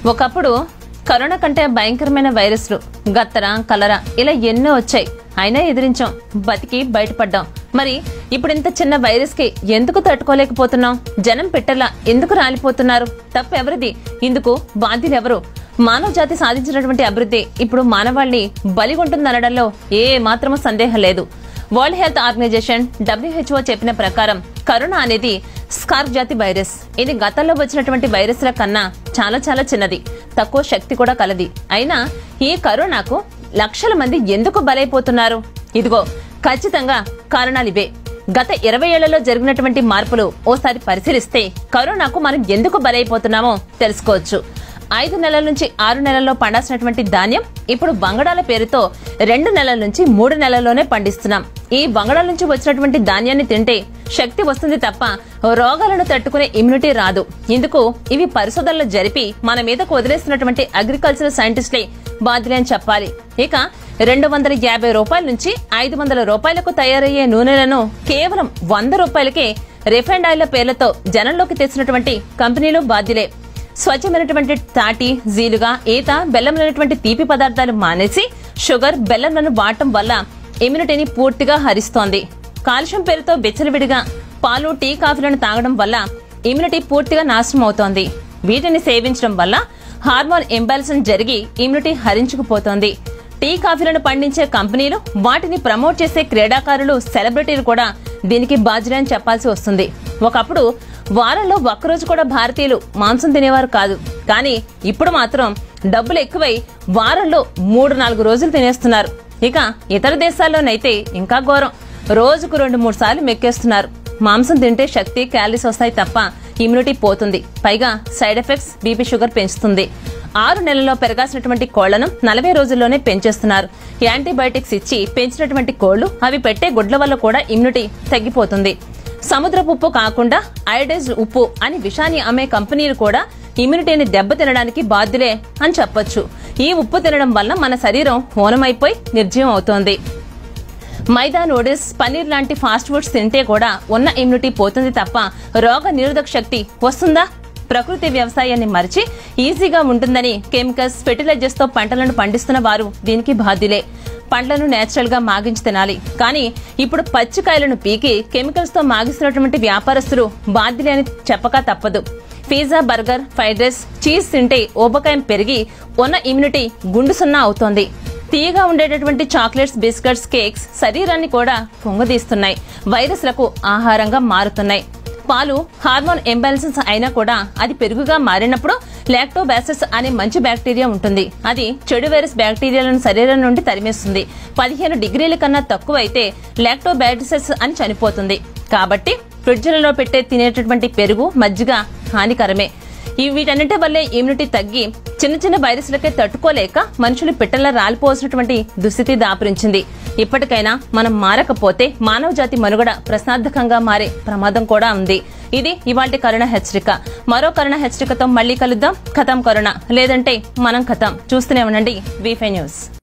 ఒకప్పుడు కరోనా కంటే భయంకరమైన వైరస్లు గత్తర కలరా ఇలా ఎన్నో వచ్చాయి అయినా ఎదిరించాం బతికి బయటపడ్డాం మరి ఇప్పుడు ఇంత చిన్న వైరస్ కి ఎందుకు తట్టుకోలేకపోతున్నాం జనం పెట్టలా ఎందుకు రాలిపోతున్నారు తప్పు ఎవరిది ఇందుకు బాధ్యులెవరు మానవ జాతి సాధించినటువంటి అభివృద్ధి ఇప్పుడు మానవాళిని బలిగొంటుందనడంలో ఏ మాత్రమూ సందేహం లేదు వరల్డ్ హెల్త్ ఆర్గనైజేషన్ డబ్ల్యూహెచ్ఓ చెప్పిన ప్రకారం కరోనా అనేది స్కార్ప్ జాతి వైరస్ ఇది గతంలో వచ్చినటువంటి వైరస్ల కన్నా చాలా చాలా చిన్నది తక్కువ శక్తి కూడా కలది అయినా ఈ కరోనాకు లక్షల మంది ఎందుకు బలైపోతున్నారు ఇదిగో ఖచ్చితంగా కారణాలివే గత ఇరవై ఏళ్లలో జరిగినటువంటి మార్పులు ఓసారి పరిశీలిస్తే కరోనాకు మనం ఎందుకు బలైపోతున్నామో తెలుసుకోవచ్చు ఐదు నెలల నుంచి ఆరు నెలల్లో పండాల్సినటువంటి ధాన్యం ఇప్పుడు బంగడాల పేరుతో రెండు నెలల నుంచి మూడు నెలల్లోనే పండిస్తున్నాం ఈ బంగడాల నుంచి వచ్చినటువంటి ధాన్యాన్ని తింటే శక్తి వస్తుంది తప్ప రోగాలను తట్టుకునే ఇమ్యూనిటీ రాదు ఇందుకు ఇవి పరిశోధనలు జరిపి మన మీదకు వదిలేస్తున్నటువంటి అగ్రికల్చరల్ సైంటిస్టులే బాధ్యులే అని చెప్పాలి ఇక రెండు వందల యాభై రూపాయల నుంచి ఐదు వందల రూపాయలకు తయారయ్యే నూనెలను కేవలం వంద రూపాయలకే రిఫైండ్ ఆయిల్ పేర్లతో జనంలోకి తెచ్చినటువంటి కంపెనీలు బాధ్యులే స్వచ్ఛమైనటువంటి తాటి జీలుగా ఈత బెల్లంలోనటువంటి తీపి పదార్థాలు మానేసి షుగర్ బెల్లంలను వాడటం వల్ల ఇమ్యూనిటీని పూర్తిగా హరిస్తోంది కాల్షియం పేరుతో బెచ్చలవిడిగా పాలు టీ కాఫీలను తాగడం వల్ల ఇమ్యూనిటీ పూర్తిగా నాశనం అవుతోంది వీటిని సేవించడం వల్ల హార్మోన్ ఇంబాలెన్స్ జరిగి ఇమ్యూనిటీ హరించుకుపోతోంది టీ కాఫీలను పండించే కంపెనీలు వాటిని ప్రమోట్ చేసే క్రీడాకారులు సెలబ్రిటీలు కూడా దీనికి బాధ్యులే అని చెప్పాల్సి వస్తుంది ఒకప్పుడు వారంలో ఒక్కరోజు కూడా భారతీయులు మాంసం తినేవారు కాదు కానీ ఇప్పుడు మాత్రం డబ్బులు ఎక్కువై వారంలో మూడు నాలుగు రోజులు తినేస్తున్నారు ఇక ఇతర దేశాల్లోనైతే ఇంకా ఘోరం రోజుకు రెండు మూడు సార్లు మెక్కేస్తున్నారు మాంసం తింటే శక్తి క్యాలరీస్ వస్తాయి తప్ప ఇమ్యూనిటీ పోతుంది పైగా సైడ్ ఎఫెక్ట్స్ బీపీ షుగర్ పెంచుతుంది ఆరు నెలల్లో పెరగాల్సినటువంటి కోళ్లను నలభై రోజుల్లోనే పెంచేస్తున్నారు యాంటీబయాటిక్స్ ఇచ్చి పెంచినటువంటి కోళ్లు అవి పెట్టే గుడ్ల వల్ల కూడా ఇమ్యూనిటీ తగ్గిపోతుంది సముద్రపు ఉప్పు కాకుండా అయోడైజ్డ్ ఉప్పు అని విషాన్ని అమ్మే కంపెనీలు కూడా ఇమ్యూనిటీని దెబ్బతినడానికి బాధ్యులే అని చెప్పొచ్చు ఈ ఉప్పు తినడం వల్ల మన శరీరం హోనమైపోయి నిర్జీవం అవుతోంది మైదా నూడిల్స్ పన్నీర్ లాంటి ఫాస్ట్ ఫుడ్స్ తింటే కూడా ఉన్న ఇమ్యూనిటీ పోతుంది తప్ప రోగ నిరోధక శక్తి వస్తుందా ప్రకృతి వ్యవసాయాన్ని మరిచి ఈజీగా ఉంటుందని కెమికల్స్ ఫెర్టిలైజర్స్ తో పంటలను పండిస్తున్న వారు దీనికి బాధ్యులే పండ్లను నేచురల్ గా మాగించి తినాలి కానీ ఇప్పుడు పచ్చికాయలను పీకి కెమికల్స్ తో మాగిస్తున్నటువంటి వ్యాపారస్తులు బాధ్యులే అని చెప్పక తప్పదు pizza burger fried rice cheese తింటే ఊబకాయం పెరిగి ఉన్న ఇమ్యూనిటీ గుండు సున్నా అవుతోంది తీయగా ఉండేటటువంటి చాక్లెట్స్ బిస్కెట్స్ కేక్స్ శరీరాన్ని కూడా పొంగదీస్తున్నాయి వైరస్లకు ఆహారంగా మారుతున్నాయి పాలు హార్మోన్ ఎంబాలెన్స్ అయినా కూడా అది పెరుగుగా మారినప్పుడు లాక్టోబాసిస్ అనే మంచి బ్యాక్టీరియా ఉంటుంది అది చెడు వైరస్ బ్యాక్టీరియాలను శరీరం నుండి తరిమేస్తుంది పదిహేను డిగ్రీల కన్నా తక్కువ అయితే లాక్టోబాసిస్ అని చనిపోతుంది కాబట్టి ఫ్రిడ్జ్లలో పెట్టే తినేటటువంటి పెరుగు మజ్జిగ హానికరమే ఈ వీటన్నిటి వల్లే ఇమ్యూనిటీ తగ్గి చిన్న చిన్న వైరస్లకే తట్టుకోలేక మనుషులు పిట్టల్లా రాలిపోవాల్సినటువంటి దుస్థితి దాపురించింది ఇప్పటికైనా మనం మారకపోతే మానవ జాతి మనుగడ ప్రశ్నార్థకంగా మారే ప్రమాదం కూడా ఉంది ఇది ఇవాల్టి కరోనా హెచ్చరిక మరో కరోనా హెచ్చరికతో మళ్ళీ కలుద్దాం కథం కరోనా లేదంటే మనం కథం చూస్తూనే ఉండండి వీఫై న్యూస్